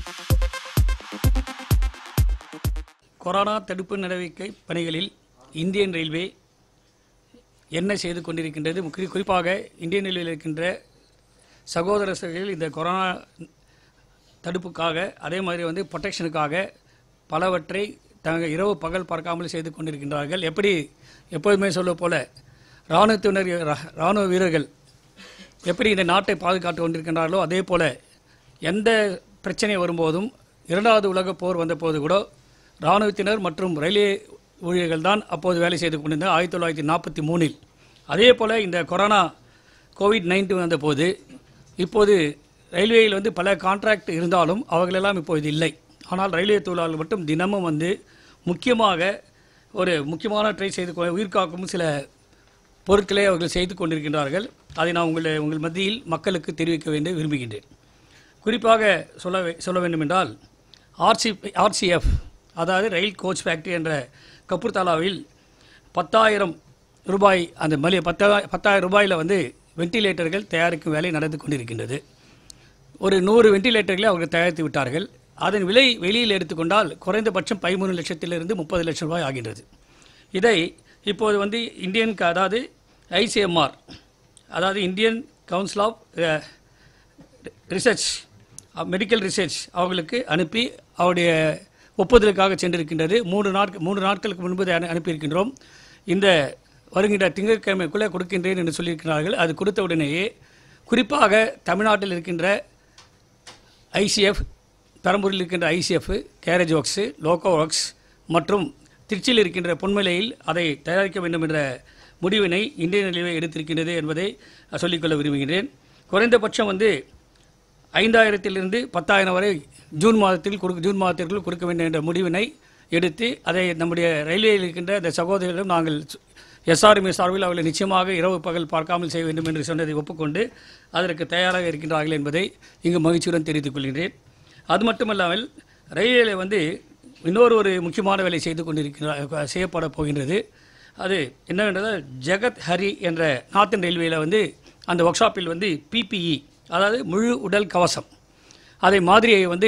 Corona தடுப்பு நடவடிக்கை பணிகளில் இந்தியன் ரயில்வே என்ன செய்து கொண்டிருக்கின்றது குறி- குறிப்பாக இந்தியன் ரயில்வேயில் இருக்கின்ற சகோதர சகோதரிகள் இந்த கொரோனா தடுப்புக்காக அதே மாதிரி வந்து ப்ரொடெக்ஷனுக்காக பலவற்றை தங்கள் இரவு பகல் பார்க்காமல் செய்து கொண்டிருக்கின்றார்கள் எப்படி எப்போதுமே சொல்ல போல இராணுவத்தினர் ரா- இராணுவ வீரர்கள் எப்படி இந்த நாட்டை பாதுகாத்து கொண்டிருக்கின்றார்களோ அதே போல எந்த பிரச்சனை வரும்போதும் இரண்டாவது உலகப் போர் வந்தபோது கூட இராணுவத்தினர் மற்றும் ரயில்வே ஊழியர்கள் தான் அப்போது வேலை செய்து கொண்டிருந்தார் ஆயிரத்தி தொள்ளாயிரத்தி நாற்பத்தி மூணில் அதே போல இந்த கொரோனா கோவிட் நைன்டீன் வந்தபோது இப்போது ரயில்வேயில் வந்து பல கான்ட்ராக்ட் இருந்தாலும் அவர்களெல்லாம் இப்போது இல்லை ஆனால் ரயில்வே தொழிலாளர்கள் மட்டும் தினமும் வந்து முக்கியமாக ஒரு முக்கியமான ட்ரை செய்து கொ- உயிர் காக்கும் சில பொருட்களை அவர்கள் செய்து கொண்டிருக்கின்றார்கள் அதை நான் உங்களை உங்கள் மத்தியில் மக்களுக்கு தெரிவிக்க வேண்டும் விரும்புகின்றேன் குறிப்பாக சொல்ல வே- சொல்ல வேண்டும் என்றால் ஆர்சி ஆர்சிஎஃப் அதாவது ரயில் கோச் ஃபேக்டரி என்ற கப்பூர்தாலாவில் பத்தாயிரம் ரூபாய் அந்த மலி பத்தாயிரம் பத்தாயிரம் ரூபாயில் வந்து வெண்டிலேட்டர்கள் தயாரிக்கும் வேலை நடந்து கொண்டிருக்கின்றது ஒரு நூறு வெண்டிலேட்டர்களை அவர்கள் தயாரித்து விட்டார்கள் அதன் விலை வெளியில் எடுத்துக்கொண்டால் குறைந்தபட்சம் பதிமூணு லட்சத்திலிருந்து முப்பது லட்சம் ரூபாய் ஆகின்றது இதை இப்போது வந்து இந்தியன் க- அதாவது ஐசிஎம்ஆர் அதாவது Indian council of research medical research அவர்களுக்கு அனுப்பி அவருடைய ஒப்புதலுக்காக சென்றிருக்கின்றது மூன்று நாட்கள் மூன்று நாட்களுக்கு முன்பு இதை அனு- அனுப்பியிருக்கின்றோம் இந்த வருகின்ற திங்கட்கிழமைக்குள்ளே கொடுக்கின்றேன் என்று சொல்லியிருக்கிறார்கள் அது கொடுத்த உடனேயே குறிப்பாக தமிழ்நாட்டில் இருக்கின்ற ஐசிஎஃப் பெரம்பூரில் இருக்கின்ற ICF carriage works loco works மற்றும் திருச்சியில் இருக்கின்ற பொன்மலையில் அதை தயாரிக்க வேண்டும் என்ற முடிவினை இந்திய ரயில்வே எடுத்திருக்கின்றது என்பதை சொல்லிக்கொள்ள விரும்புகின்றேன் குறைந்தபட்சம் வந்து ஐந்தாயிரத்திலிருந்து பத்தாயிரம் வரை ஜூன் மாதத்தில் கொடுக்க ஜூன் மாதத்திற்குள் கொடுக்க வேண்டும் என்ற முடிவினை எடுத்து அதை நம்முடைய ரயில்வேயில் இருக்கின்ற இந்த சகோதரர்களிடம் நாங்கள் எஸ்ஆர்எம்ஏ சார்பில் அவர்களை நிச்சயமாக இரவு பகல் பார்க்காமல் செய்ய வேண்டும் என்று சொன்னதை ஒப்புக்கொண்டு அதற்கு தயாராக இருக்கின்றார்கள் என்பதை இங்கு மகிழ்ச்சியுடன் தெரிவித்துக் கொள்கின்றேன் அது மட்டுமல்லாமல் ரயில்வேல வந்து இன்னொரு ஒரு முக்கியமான வேலை செய்து கொண்டிருக்கின்ற செய்யப்பட போகின்றது அது என்னவென்றால் ஜெகத் ஹரி என்ற நார்த்தன் ரயில்வேயில் வந்து அந்த ஒர்க் ஷாப்பில் வந்து பிபிஇ அதாவது முழு உடல் கவசம் அதை மாதிரியை வந்து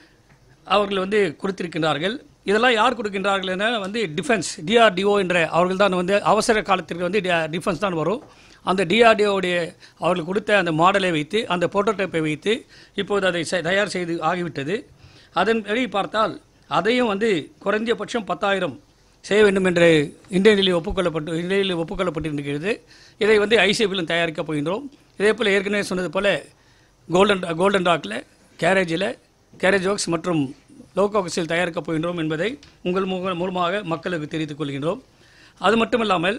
அவர்கள் வந்து கொடுத்திருக்கின்றார்கள் இதெல்லாம் யார் கொடுக்கின்றார்கள் என வந்து டிஃபென்ஸ் டிஆர்டிஓ என்ற அவர்கள் தான் வந்து அவசர காலத்திற்கு வந்து டிஃபென்ஸ் தான் வரும் அந்த டிஆர்டிஓடைய அவர்கள் கொடுத்த அந்த மாடலை வைத்து அந்த புரோட்டோடைப்பை வைத்து இப்போது அதை செ- தயார் செய்து ஆகிவிட்டது அதன்படி பார்த்தால் அதையும் வந்து குறைஞ்சபட்சம் பத்தாயிரம் செய்ய வேண்டும் என்று இந்தியன் ரயில்வே ஒப்புக்கொள்ளப்பட்டு இந்திய ரயில்வே ஒப்புக்கொள்ளப்பட்டிருக்கிறது இதை வந்து ஐசிஎஃபிலும் தயாரிக்கப் போகின்றோம் இதே போல் ஏற்கனவே சொன்னது போல கோல்டன் கோல்டன் ராக்கில் கேரேஜில் கேரேஜ் ஒர்க்ஸ் மற்றும் லோகோ ஒர்க்ஸில் தயாரிக்கப் போகின்றோம் என்பதை உங்கள் மூல- மூலமாக மக்களுக்கு தெரிவித்துக் கொள்கின்றோம் அது மட்டுமல்லாமல்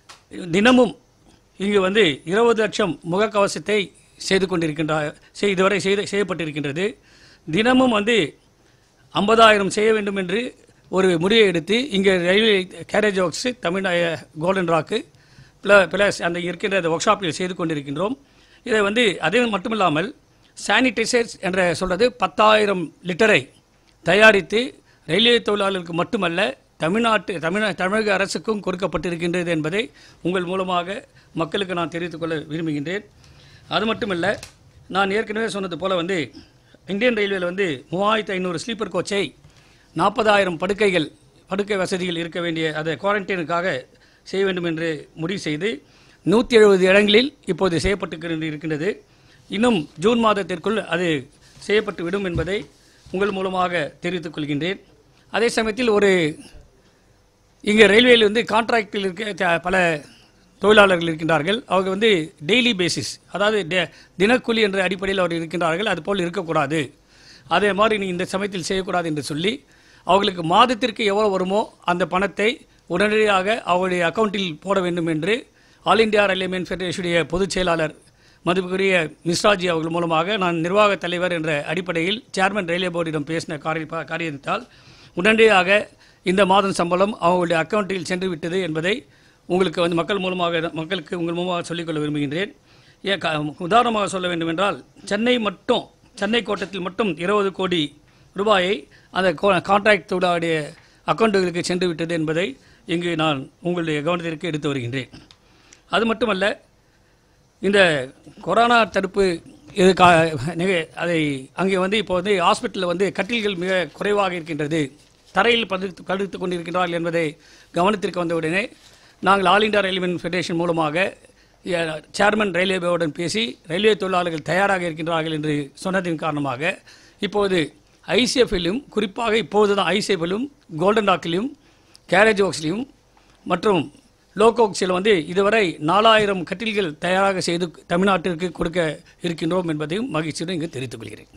தினமும் இங்கு வந்து இருபது லட்சம் முகக்கவசத்தை செய்து கொண்டிருக்கின்ற செய்- இதுவரை செய்து செய்யப்பட்டிருக்கின்றது தினமும் வந்து ஐம்பதாயிரம் செய்ய வேண்டும் என்று ஒரு முடிவை எடுத்து இங்கே railway carriage works Tamil Nadu golden rock plus அந்த இருக்கின்ற அந்த ஒர்க் ஷாப்பில் செய்து கொண்டிருக்கின்றோம் இதை வந்து அதே மட்டுமில்லாமல் சானிடைசர்ஸ் என்ற சொல்றது பத்தாயிரம் லிட்டரை தயாரித்து ரயில்வே தொழிலாளர்களுக்கு மட்டுமல்ல தமிழ்நாட்டு தமிழ தமிழக அரசுக்கும் கொடுக்கப்பட்டிருக்கின்றது என்பதை உங்கள் மூலமாக மக்களுக்கு நான் தெரிவித்துக் கொள்ள விரும்புகின்றேன் அது மட்டுமல்ல நான் ஏற்கனவே சொன்னது போல வந்து இந்தியன் ரயில்வேல வந்து மூவாயிரத்து ஐநூறு ஸ்லீப்பர் கோச்சை நாற்பதாயிரம் படுக்கைகள் படுக்கை வசதிகள் இருக்க வேண்டிய அதை குவாரண்டைனுக்காக செய்ய வேண்டும் என்று முடிவு செய்து நூற்றி எழுபது இடங்களில் இப்போது செய்யப்பட்டு இருக்கின்றது இன்னும் ஜூன் மாதத்திற்குள் அது செய்யப்பட்டு விடும் என்பதை உங்கள் மூலமாக தெரிவித்துக் கொள்கின்றேன் அதே சமயத்தில் ஒரு இங்கே ரயில்வேயில் வந்து கான்ட்ராக்டில் இருக்க த- பல தொழிலாளர்கள் இருக்கின்றார்கள் அவங்க வந்து டெய்லி பேசிஸ் அதாவது டெ- தினக்கூலி என்ற அடிப்படையில் அவர் இருக்கின்றார்கள் அது போல் இருக்கக்கூடாது அதே மாதிரி நீ இந்த சமயத்தில் செய்யக்கூடாது என்று சொல்லி அவர்களுக்கு மாதத்திற்கு எவ்வளோ வருமோ அந்த பணத்தை உடனடியாக அவருடைய அக்கௌண்ட்டில் போட வேண்டும் என்று ஆல் இந்தியா ரயில்வே மேன் ஃபெடரேஷனுடைய பொதுச் செயலாளர் மதிப்புக்குரிய மிஸ்ராஜி அவர்கள் மூலமாக நான் நிர்வாக தலைவர் என்ற அடிப்படையில் சேர்மன் ரயில்வே போர்டிடம் பேசின காரிய காரியத்தால் உடனடியாக இந்த மாதம் சம்பளம் அவங்களுடைய அக்கௌண்ட்டில் சென்று விட்டது என்பதை உங்களுக்கு வந்து மக்கள் மூலமாக மக்களுக்கு உங்கள் மூலமாக சொல்லிக்கொள்ள விரும்புகின்றேன் ஏன் க- உதாரணமாக சொல்ல வேண்டும் என்றால் சென்னை மட்டும் சென்னை கோட்டத்தில் மட்டும் இருபது கோடி ரூபாயை அந்த கான்ட்ராக்ட் தொழிலாளருடைய அக்கௌண்ட்டுகளுக்கு சென்று விட்டது என்பதை இங்கு நான் உங்களுடைய கவனத்திற்கு எடுத்து வருகின்றேன் அது மட்டுமல்ல இந்த கொரோனா தடுப்பு இது கா நிக- அதை அங்கே வந்து இப்போ வந்து ஹாஸ்பிட்டலில் வந்து கட்டில்கள் மிக குறைவாக இருக்கின்றது தரையில் படுத்து படுத்துக் கொண்டிருக்கின்றார்கள் என்பதை கவனத்திற்கு வந்தவுடனே நாங்கள் ஆல் இந்தியா ரயில்வே ஃபெடரேஷன் மூலமாக எ- சேர்மன் ரயில்வே போர்டுடன் பேசி ரயில்வே தொழிலாளர்கள் தயாராக இருக்கின்றார்கள் என்று சொன்னதின் காரணமாக இப்போது ஐசிஎஃப்லையும் குறிப்பாக இப்போது தான் ஐசிஎஃப்லும் கோல்டன் டாக்கிலும் கேரேஜ் ஒர்க்ஸ்லையும் மற்றும் லோகோக்ஸில் வந்து இதுவரை நாலாயிரம் கட்டில்கள் தயாராக செய்து தமிழ்நாட்டிற்கு கொடுக்க இருக்கின்றோம் என்பதையும் மகிழ்ச்சியுடன் இங்கு தெரிவித்துக் கொள்கிறேன்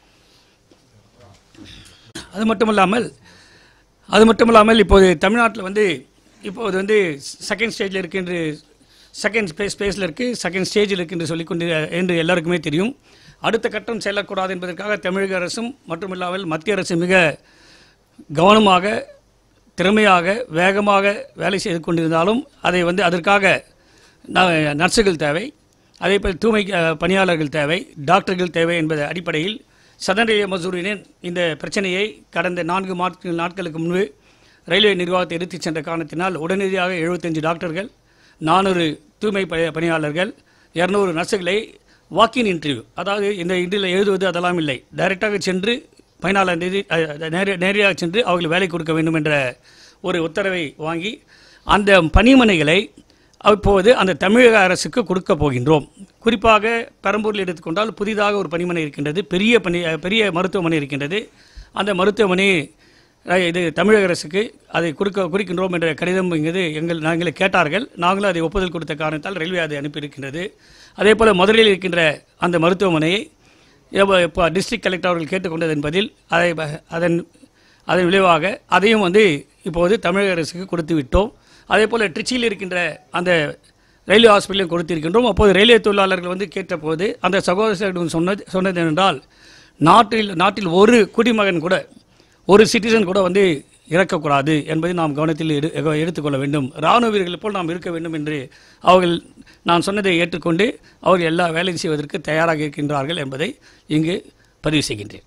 அது மட்டுமல்லாமல் அது மட்டுமல்லாமல் இப்போது தமிழ்நாட்டில் வந்து இப்போது வந்து செகண்ட் ஸ்டேஜில் இருக்கின்ற செகண்ட் ஸ்பேஸ் ஸ்பேஸில் இருக்குது செகண்ட் ஸ்டேஜில் இருக்கு என்று சொல்லிக்கொண்டு என்று எல்லாருக்குமே தெரியும் அடுத்த கட்டம் செல்லக்கூடாது என்பதற்காக தமிழக அரசும் மட்டுமில்லாமல் மத்திய அரசு மிக கவனமாக திறமையாக வேகமாக வேலை செய்து கொண்டிருந்தாலும் அதை வந்து அதற்காக ந- நர்சுகள் தேவை அதே போல் தூய்மை அஹ், பணியாளர்கள் தேவை டாக்டர்கள் தேவை என்பது அடிப்படையில் சதன் ரயில்வே மசூரியின் இந்த பிரச்சனையை கடந்த நான்கு மாற்று நாட்களுக்கு முன்பு ரயில்வே நிர்வாகத்தை எடுத்துச் சென்ற காரணத்தினால் உடனடியாக எழுபத்தஞ்சு டாக்டர்கள் நானூறு தூய்மை பணி- பணியாளர்கள் இரநூறு நர்சுகளை வாக்கின் இன்டர்வியூ அதாவது இந்த இன்றில் எழுதுவது அதெல்லாம் இல்லை டைரெக்டாக சென்று பதினாலாம் தேதி அஹ், நேர நேரடியாக சென்று அவர்கள் வேலை கொடுக்க வேண்டும் என்ற ஒரு உத்தரவை வாங்கி அந்த பணிமனைகளை அப்போது அந்த தமிழக அரசுக்கு கொடுக்க போகின்றோம் குறிப்பாக பெரம்பூரில் எடுத்துக்கொண்டால் புதிதாக ஒரு பணிமனை இருக்கின்றது பெரிய பணி அஹ், பெரிய மருத்துவமனை இருக்கின்றது அந்த மருத்துவமனை அஹ், இது தமிழக அரசுக்கு அதை கொடுக்க குறிக்கின்றோம் என்ற கடிதம் இங்கு எங்கள் நாங்கள் கேட்டார்கள் நாங்களும் அதை ஒப்புதல் கொடுத்த காரணத்தால் ரயில்வே அதை அனுப்பியிருக்கின்றது அதே போல் மதுரையில் இருக்கின்ற அந்த மருத்துவமனையை எவ்வ- இப்போ டிஸ்ட்ரிக்ட் கலெக்டர் அவர்கள் கேட்டுக்கொண்டது என்பதில் அதை ப- அதன் அதன் விளைவாக அதையும் வந்து இப்போது தமிழக அரசுக்கு கொடுத்து விட்டோம் அதே போல் ட்ரிச்சியில் இருக்கின்ற அந்த ரயில்வே ஹாஸ்பிட்டலையும் கொடுத்திருக்கின்றோம் அப்போது ரயில்வே தொழிலாளர்கள் வந்து கேட்டபோது அந்த சகோதரர்களிடம் சொன்னது சொன்னது என்னென்றால் நாட்டில் நாட்டில் ஒரு குடிமகன் கூட ஒரு சிட்டிசன் கூட வந்து இறக்கக்கூடாது என்பதை நாம் கவனத்தில் எடு எடுத்துக்கொள்ள வேண்டும் இராணுவ வீரர்கள் போல் நாம் இருக்க வேண்டும் என்று அவர்கள் நான் சொன்னதை ஏற்றுக்கொண்டு அவர்கள் எல்லா வேலையும் செய்வதற்கு தயாராக இருக்கின்றார்கள் என்பதை இங்கு பதிவு செய்கின்றேன்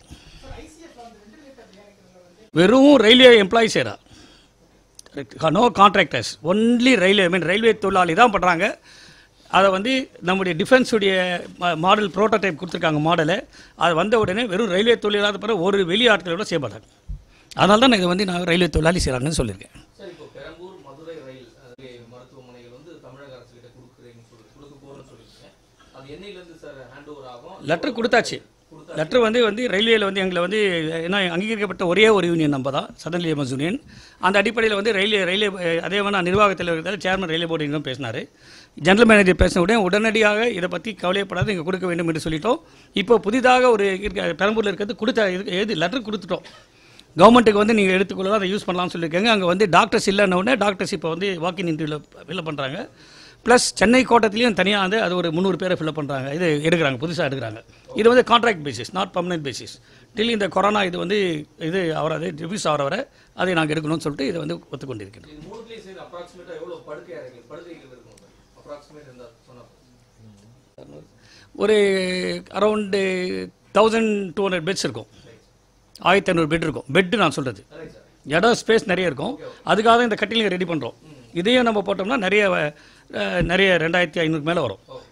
வெறும் ரயில்வே எம்ப்ளாயி செய்கிறா no contractors only railway mean railway தொழிலாளி தான் பண்ணுறாங்க அதை வந்து நம்முடைய டிஃபென்ஸுடைய மாடல் ப்ரோட்டோடைப் கொடுத்துருக்காங்க மாடலை அது வந்த உடனே வெறும் ரயில்வே தொழிலாளர் பிறகு ஒரு வெளி ஆட்களோட செய்ய மாட்டாங்க அதனால தான் நான் இதை வந்து நான் ரயில்வே தொழிலாளி செய்கிறாங்கன்னு சொல்லியிருக்கேன் சார் இப்போ பெரம்பூர் மதுரை ரயில் அஹ், மருத்துவமனைகள் வந்து தமிழக அரசு கிட்ட கொடுக்குறீங்கன்னு சொல்லி கொடுக்க போறேன்னு சொல்லிருக்கீங்க அது என்னையிலேருந்து சார் ஹேண்ட் ஓவர் ஆகும் லெட்டர் கொடுத்தாச்சு லெட்டர் வந்து வந்து ரயில்வேல வந்து எங்களை வந்து ஏன்னா அங்கீகரிக்கப்பட்ட ஒரே ஒரு யூனியன் நம்ம தான் சதன் லேபர்ஸ் யூனியன் அந்த அடிப்படையில் வந்து ரயில்வே ரயில்வே அதே மாதிரி நான் நிர்வாகத்தில் இருக்கிறதால சேர்மன் ரயில்வே போர்டு பேசினார் ஜெனரல் மேனேஜர் பேசின உடனே உடனடியாக இதை பற்றி கவலையப்படாது இங்கே கொடுக்க வேண்டும் என்று சொல்லிட்டோம் இப்போ புதிதாக ஒரு இருக்க பெரம்பூரில் இருக்கிறது கொடுத்த இது எது லெட்டர் கொடுத்துட்டோம் கவர்மெண்ட்டுக்கு வந்து நீங்கள் எடுத்துக்கொள்ளலாம் அதை யூஸ் பண்ணலாம்னு சொல்லியிருக்காங்க அங்கே வந்து டாக்டர்ஸ் இல்லைன்ன உடனே டாக்டர்ஸ் இப்போ வந்து வாக்கின் இன்டர்வியூவில் ஃபில்அப் பண்ணுறாங்க ப்ளஸ் சென்னை கோட்டத்துலேயும் தனியாக வந்து அது ஒரு முந்நூறு பேரை ஃபில்அப் பண்ணுறாங்க இது எடுக்கிறாங்க புதுசாக எடுக்கிறாங்க இது வந்து contract basis not permanent basis till இந்த கொரோனா இது வந்து இது அவரது ரிவ்யூஸ் ஆகிற வரை அதை நாங்கள் எடுக்கணும்னு சொல்லிட்டு இதை வந்து ஒத்துக்கொண்டிருக்கிறோம் இது மூணுலேயும் சேர்ந்து அப்ராக்சிமேட்டாக எவ்வளோ படுக்கை அறைகள் படுக்கைகள் இருக்கும் சார் அப்ராக்சிமேட் இருந்தால் சொன்னா ஒரு around thousand two hundred beds இருக்கும் ஆயிரத்தி ஐநூறு பெட் இருக்கும் பெட்டு நான் சொல்கிறது ரைட் சார் இடம் ஸ்பேஸ் நிறைய இருக்கும் அதுக்காக தான் இந்த கட்டிலிங்க ரெடி பண்ணுறோம் இதையும் நம்ம போட்டோம்னா நிறைய அஹ், நிறைய ரெண்டாயிரத்தி ஐநூறு மேலே வரும் ஓகே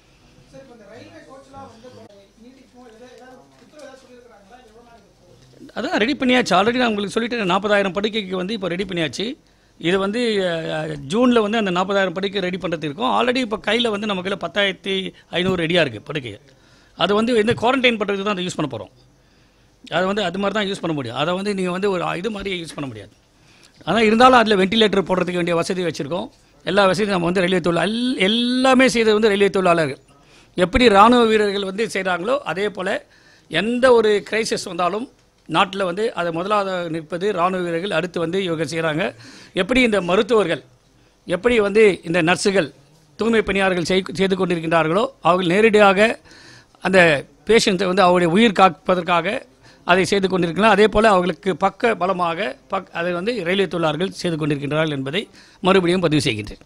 அதான் ரெடி பண்ணியாச்சு ஆல்ரெடி நான் உங்களுக்கு சொல்லிட்டு நாற்பதாயிரம் படுக்கைக்கு வந்து இப்போ ரெடி பண்ணியாச்சு இது வந்து ஜூனில் வந்து அந்த நாற்பதாயிரம் படுக்கை ரெடி பண்ணுறது இருக்கும் ஆல்ரெடி இப்போ கையில் வந்து நம்ம கையில் பத்தாயிரத்தி ஐநூறு ரெடியாக இருக்குது படுக்கை அது வந்து இந்த குவாரண்டைன் பண்ணுறதுக்கு தான் அதை யூஸ் பண்ண போகிறோம் அதை வந்து அது மாதிரி தான் யூஸ் பண்ண முடியும் அதை வந்து நீங்கள் வந்து ஒரு இது மாதிரி யூஸ் பண்ண முடியாது ஆனால் இருந்தாலும் அதில் வென்டிலேட்டர் போடுறதுக்கு வேண்டிய வசதி வச்சுருக்கோம் எல்லா வசதியும் நம்ம வந்து ரயில்வே தொழில் எல் எல்லாமே செய்தது வந்து ரயில்வே தொழிலாளர்கள் எப்படி இராணுவ வீரர்கள் வந்து செய்கிறாங்களோ அதே போல் எந்த ஒரு கிரைசிஸ் வந்தாலும் நாட்டில் வந்து அதை முதலாவது நிற்பது இராணுவ வீரர்கள் அடுத்து வந்து இவங்க செய்கிறாங்க எப்படி இந்த மருத்துவர்கள் எப்படி வந்து இந்த நர்ஸுகள் தூய்மை பணியாளர்கள் செய் செய்து கொண்டிருக்கின்றார்களோ அவர்கள் நேரடியாக அந்த பேஷண்ட்டை வந்து அவருடைய உயிர் காப்பதற்காக அதை செய்து கொண்டிருக்கலாம் அதே போல் அவர்களுக்கு பக்க பலமாக பக் அதை வந்து ரயில்வே தொழிலாளர்கள் செய்து கொண்டிருக்கின்றார்கள் என்பதை மறுபடியும் பதிவு செய்கின்றேன்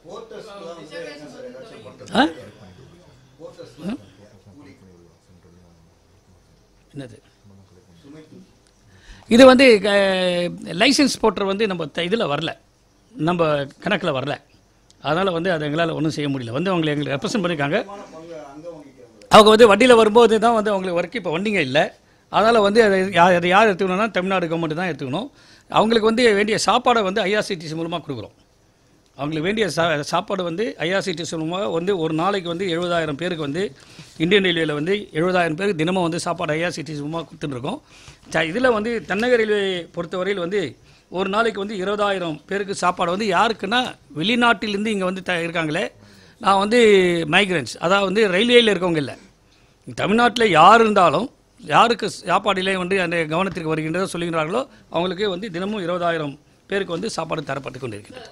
ஆ? ம்? என்னது இது வந்து லைசன்ஸ் போட்டர் வந்து நம்ம இதில் வரல நம்ம கணக்கில் வரல அதனால் வந்து அதை எங்களால் ஒன்றும் செய்ய முடியல வந்து அவங்களை எங்களை ரெப்ரசன்ட் பண்ணியிருக்காங்க அவங்க வந்து வண்டியில் வரும்போது தான் வந்து அவங்களுக்கு ஒர்க் இப்போ வண்டிங்க இல்லை அதனால் வந்து அதை யார் அதை யார் எடுத்துக்கணும்னா தமிழ்நாடு கவர்மெண்ட் தான் எடுத்துக்கணும் அவங்களுக்கு வந்து வேண்டிய சாப்பாடை வந்து ஐஆர்சிடிசி மூலமாக கொடுக்குறோம் அவங்களுக்கு வேண்டிய சா சாப்பாடு வந்து ஐஆர்சிடிசி மூலமாக வந்து ஒரு நாளைக்கு வந்து எழுபதாயிரம் பேருக்கு வந்து இந்தியன் ரயில்வேல வந்து எழுபதாயிரம் பேருக்கு தினமும் வந்து சாப்பாடு ஐஆர்சிடிசி மூலமாக கொடுத்துட்ருக்கோம் இதில் வந்து தென்னக ரயில்வே பொறுத்தவரையில் வந்து ஒரு நாளைக்கு வந்து இருபதாயிரம் பேருக்கு சாப்பாடு வந்து யாருக்குன்னா வெளிநாட்டிலேருந்து இங்கே வந்து த இருக்காங்களே நான் வந்து மைக்ரன்ஸ் அதாவது வந்து ரயில்வேயில் இருக்கவங்க இல்லை தமிழ்நாட்டில் யார் இருந்தாலும் யாருக்கு சாப்பாடிலே வந்து அந்த கவனத்திற்கு வருகின்றதோ சொல்லுகிறார்களோ அவங்களுக்கு வந்து தினமும் இருபதாயிரம் பேருக்கு வந்து சாப்பாடு தரப்பட்டு கொண்டிருக்கின்றது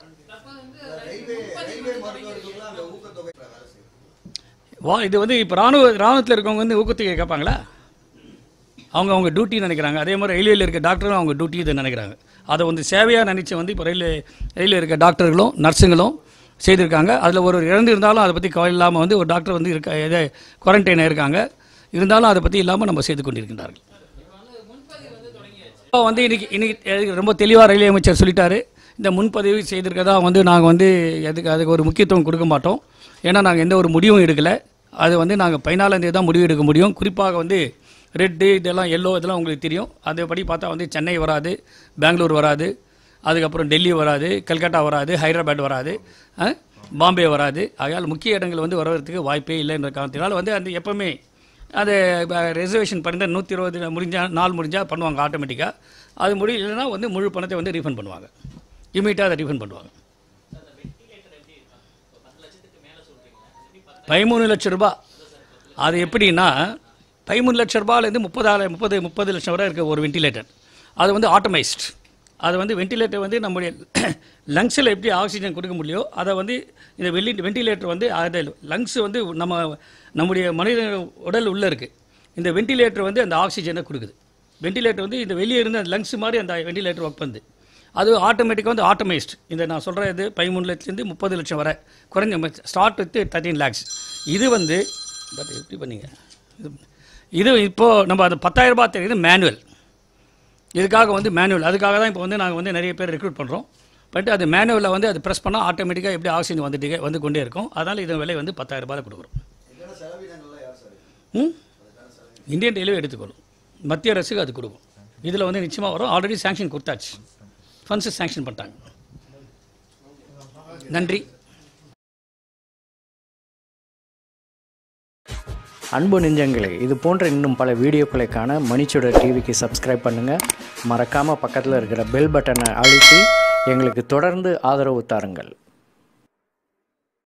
வா இது வந்து இப்போ ராணுவ ராணுவத்தில் இருக்கவங்க வந்து ஊக்கத்தொகை கேட்பாங்களா அவங்க அவங்க டியூட்டி நினைக்கிறாங்க அதே மாதிரி ரயில்வேல இருக்க டாக்டரும் அவங்க டியூட்டி இதை நினைக்கிறாங்க அதை வந்து சேவையாக நினச்சி வந்து இப்போ ரயில்வே ரயில்வே இருக்க டாக்டர்களும் நர்ஸுங்களும் செய்திருக்காங்க அதில் ஒரு இறந்து இருந்தாலும் அதை பற்றி கவலை இல்லாமல் வந்து ஒரு டாக்டர் வந்து இருக்க இதை குவாரண்டைனில் இருக்காங்க இருந்தாலும் அதை பற்றி இல்லாமல் நம்ம செய்து கொண்டிருக்கின்றார்கள் இப்போ வந்து இன்னைக்கு இன்னைக்கு ரொம்ப தெளிவாக ரயில்வே அமைச்சர் சொல்லிட்டாரு இந்த முன்பதிவு செய்திருக்கதா வந்து நாங்கள் வந்து அதுக்கு அதுக்கு ஒரு முக்கியத்துவம் கொடுக்க மாட்டோம் ஏன்னா நாங்கள் எந்த ஒரு முடிவும் எடுக்கலை அது வந்து நாங்கள் பதினாலாம் தேதி தான் முடிவு எடுக்க முடியும் குறிப்பாக வந்து ரெட்டு இதெல்லாம் எல்லோ இதெல்லாம் உங்களுக்கு தெரியும் அதேபடி பார்த்தா வந்து சென்னை வராது பெங்களூர் வராது அதுக்கப்புறம் டெல்லி வராது கல்கட்டா வராது ஹைதராபாத் வராது ஆ, பாம்பே வராது ஆகையால் முக்கிய இடங்கள் வந்து வருவதற்கு வாய்ப்பே இல்லை என்ற காரணத்தினால் வந்து அந்த எப்பவுமே அது ரிசர்வேஷன் பண்ணி நூற்றி இருபது முடிஞ்சா நாள் முடிஞ்சால் பண்ணுவாங்க ஆட்டோமேட்டிக்காக அது முடியலைன்னா வந்து முழு பணத்தை வந்து ரீஃபண்ட் பண்ணுவாங்க இமீடியட்டாக அதை ரீஃபண்ட் பண்ணுவாங்க பதிமூணு லட்சம் ரூபாய் அது எப்படின்னா பதிமூணு லட்ச ரூபாயிலேருந்து முப்பதாயிரம் முப்பது முப்பது லட்சம் வரை இருக்க ஒரு வென்டிலேட்டர் அது வந்து ஆட்டோமைஸ்ட் அது வந்து வென்டிலேட்டர் வந்து நம்முடைய லங்ஸில் எப்படி ஆக்சிஜன் கொடுக்க முடியோ அதை வந்து இந்த வெள்ளி வென்டிலேட்டர் வந்து அது லங்ஸ் வந்து நம்ம நம்முடைய மனித உடல் உள்ளே இருக்குது இந்த வென்டிலேட்டர் வந்து அந்த ஆக்சிஜனை கொடுக்குது வென்டிலேட்டர் வந்து இந்த வெளியே இருந்து அந்த லங்ஸ் மாதிரி அந்த வென்டிலேட்டர் ஒர்க் பண்ணுது அது ஆட்டோமேட்டிக்காக வந்து ஆட்டோமைஸ்ட் இந்த நான் சொல்கிற இது பதிமூணு லட்சத்துலேருந்து முப்பது லட்சம் வரை குறைஞ்ச ஸ்டார்ட் வித் தேர்ட்டீன் லேக்ஸ் இது வந்து பட் எப்படி பண்ணீங்க இது இது இப்போது நம்ம அது பத்தாயிரம் ரூபாய் தெரியுது மேனுவல் இதுக்காக வந்து மேனுவல் அதுக்காக தான் இப்போ வந்து நாங்கள் வந்து நிறைய பேர் ரெக்ரூட் பண்ணுறோம் பட் அது மேனுவலில் வந்து அது ப்ரெஸ் பண்ணால் ஆட்டோமேட்டிக்காக எப்படி ஆக்சிஜன் வந்துட்டு வந்து கொண்டே இருக்கும் அதனால் இதன் விலை வந்து பத்தாயிரம் ரூபாய் கொடுக்குறோம் ம் இந்தியன் ரயில்வே எடுத்துக்கொள்ளும் மத்திய அரசுக்கு அது கொடுக்கும் இதில் வந்து நிச்சயமாக வரும் ஆல்ரெடி சாங்ஷன் கொடுத்தாச்சு ஃபண்ட்ஸு சாங்ஷன் பண்ணிட்டாங்க நன்றி அன்பு நெஞ்சங்களே இது போன்ற இன்னும் பல வீடியோக்களை காண மணிச்சுடர் டிவிக்கு சப்ஸ்கிரைப் பண்ணுங்கள் மறக்காமல் பக்கத்தில் இருக்கிற பெல் பட்டனை அழுத்தி எங்களுக்கு தொடர்ந்து ஆதரவு தாருங்கள்